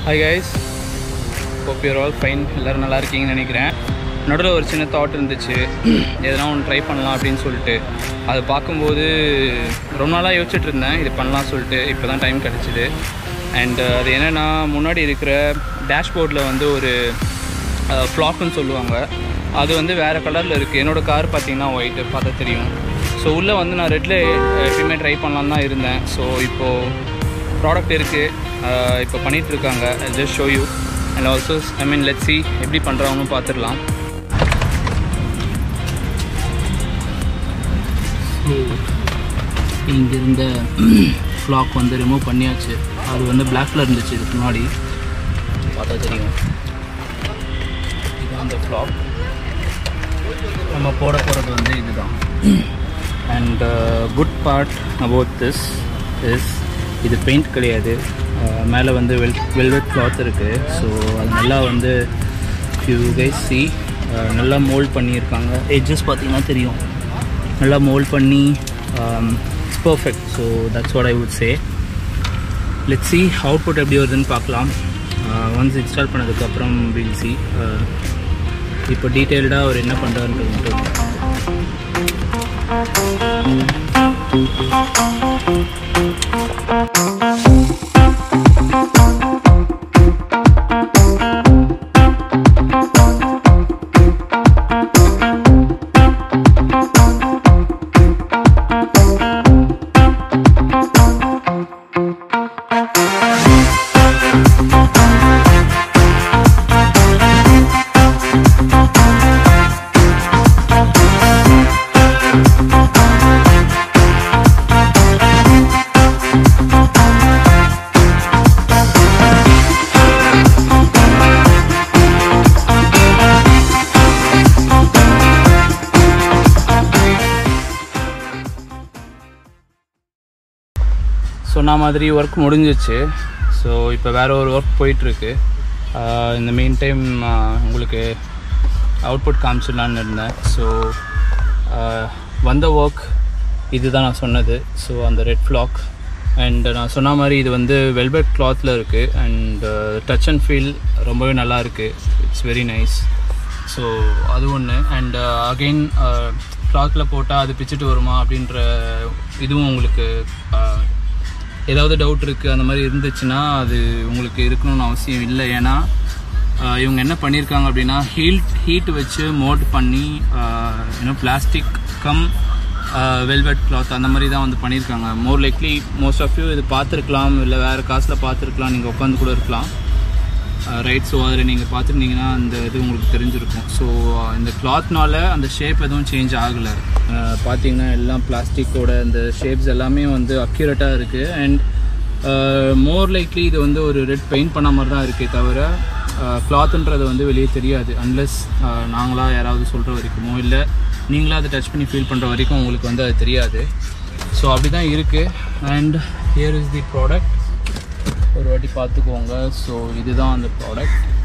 hi guys hope you're all fine எல்லோரும் நல்லா இருக்கீங்கன்னு நினைக்கிறேன் நடுவில் ஒரு சின்ன தாட் இருந்துச்சு எதனா ஒன்று ட்ரை பண்ணலாம் அப்படின்னு சொல்லிட்டு அதை பார்க்கும்போது ரொம்ப நாளாக யோசிச்சுட்டு இருந்தேன் இது பண்ணலாம் சொல்லிட்டு இப்போ தான் டைம் கிடச்சிது அண்ட் அது என்னென்னா முன்னாடி இருக்கிற டேஷ்போர்டில் வந்து ஒரு ஃப்ளாக்குன்னு சொல்லுவாங்க அது வந்து வேறு கலரில் இருக்குது என்னோடய கார் பார்த்தீங்கன்னா ஒயிட்டு பார்த்தா தெரியும் ஸோ உள்ளே வந்து நான் ரெட்டில் எப்பயுமே ட்ரை பண்ணலான்னு தான் இருந்தேன் ஸோ இப்போது ப்ராடக்ட் இருக்குது இப்போ பண்ணிகிட்ருக்காங்க just show you and also I mean let see எப்படி பண்ணுறாங்கன்னு பார்த்துடலாம் ஸோ இங்கே இருந்த ஃப்ளாக் வந்து ரிமூவ் பண்ணியாச்சு அது வந்து பிளாக்ல இருந்துச்சு இதுக்கு முன்னாடி பார்த்தா தெரியும் இதுதான் அந்த ஃப்ளாக் நம்ம போட போகிறது வந்து இதுதான் and good part about this is இது பெயிண்ட் கிடையாது மேலே வந்து வெல் வெல்வெட் கிளாத் இருக்குது ஸோ அது நல்லா வந்து யூ கைஸ் சி நல்லா மோல்ட் பண்ணியிருக்காங்க எட்ஜஸ் பார்த்தீங்கன்னா தெரியும் நல்லா மோல்ட் பண்ணி it's perfect so that's what I would say let see output எப்படி வருதுன்னு பார்க்கலாம் ஒன்ஸ் இன்ஸ்டால் பண்ணதுக்கப்புறம் வில் சி இப்போ டீட்டெயில்டாக அவர் என்ன பண்ணுறாருன்றது மட்டும் சொன்ன மாதிரி ஒர்க் முடிஞ்சிச்சு ஸோ இப்போ வேறு ஒரு ஒர்க் போயிட்டுருக்கு இந்த மெயின் டைம் உங்களுக்கு அவுட்புட் காமிச்சிடலான்னு இருந்தேன் ஸோ வந்த ஒர்க் இதுதான் நான் சொன்னது ஸோ அந்த ரெட் ஃப்ளாக் அண்ட் நான் சொன்ன மாதிரி இது வந்து வெல்வெட் கிளாத்தில் இருக்குது அண்ட் டச் அண்ட் ஃபீல் ரொம்பவே நல்லா இருக்குது இட்ஸ் வெரி நைஸ் ஸோ அது ஒன்று அண்ட் அகெயின் கிளாத்தில் போட்டால் அது பிச்சுட்டு வருமா அப்படின்ற இதுவும் உங்களுக்கு ஏதாவது டவுட் இருக்குது அந்த மாதிரி இருந்துச்சுன்னா அது உங்களுக்கு இருக்கணும்னு அவசியம் இல்லை ஏன்னா இவங்க என்ன பண்ணியிருக்காங்க அப்படின்னா ஹீட் ஹீட் வச்சு மோட் பண்ணி இன்னும் பிளாஸ்டிக் கம் வெல்வெட் கிளாத் அந்த மாதிரி தான் வந்து பண்ணியிருக்காங்க more likely most of you இது பார்த்துருக்கலாம் இல்லை வேறு காசில் பார்த்துருக்கலாம் நீங்கள் உட்காந்து கூட இருக்கலாம் ரைட் ஸோ அதில் நீங்கள் பார்த்துருந்தீங்கன்னா அந்த இது உங்களுக்கு தெரிஞ்சிருக்கும் ஸோ இந்த கிளாத்னால அந்த ஷேப் எதுவும் சேஞ்ச் ஆகலை பார்த்தீங்கன்னா எல்லாம் பிளாஸ்டிக்கோட அந்த ஷேப்ஸ் எல்லாமே வந்து அக்யூரேட்டாக இருக்குது அண்ட் மோர் லைக்லி இது வந்து ஒரு ரெட் பெயிண்ட் பண்ண மாதிரி தான் இருக்கே தவிர கிளாத்துன்றது வந்து வெளியே தெரியாது அன்லெஸ் நாங்களாக யாராவது சொல்கிற வரைக்குமோ இல்லை நீங்களாக அதை டச் பண்ணி ஃபீல் பண்ணுற வரைக்கும் உங்களுக்கு வந்து அது தெரியாது ஸோ அப்படி தான் இருக்குது and here is the product ஒரு வாட்டி பார்த்துக்கோங்க ஸோ இதுதான் அந்த ப்ராடக்ட்